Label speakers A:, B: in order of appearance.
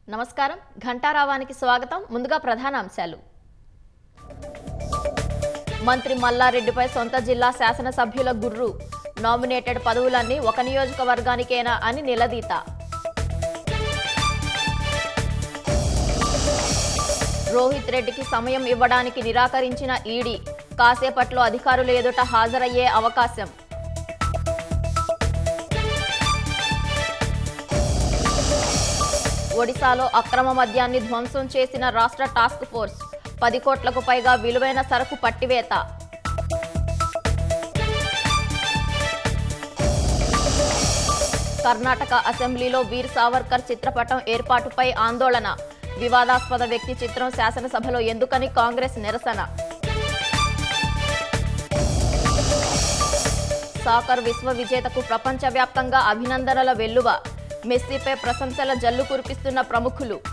A: నమస్కారం ఘంటారావానికి స్వాగతం ముందుగా ప్రధాన అంశాలు మంత్రి మల్లారెడ్డిపై సొంత జిల్లా శాసనసభ్యుల గుర్రు నామినేటెడ్ పదవులన్నీ ఒక నియోజకవర్గానికేనా అని నిలదీత రోహిత్ రెడ్డికి సమయం ఇవ్వడానికి నిరాకరించిన ఈడీ కాసేపట్లో అధికారులు ఎదుట హాజరయ్యే అవకాశం ఒడిశాలో అక్రమ మద్యాన్ని ధ్వంసం చేసిన రాష్ట్ర టాస్క్ ఫోర్స్ పది కోట్లకు పైగా విలువైన సరకు పట్టివేత కర్ణాటక అసెంబ్లీలో వీర్ సావర్కర్ చిత్రపటం ఏర్పాటుపై ఆందోళన వివాదాస్పద వ్యక్తి చిత్రం శాసనసభలో ఎందుకని కాంగ్రెస్ నిరసన సాకర్ విశ్వ విజేతకు ప్రపంచవ్యాప్తంగా అభినందనల వెల్లువ మెస్సీపై ప్రశంసల జల్లు కురిపిస్తున్న ప్రముఖులు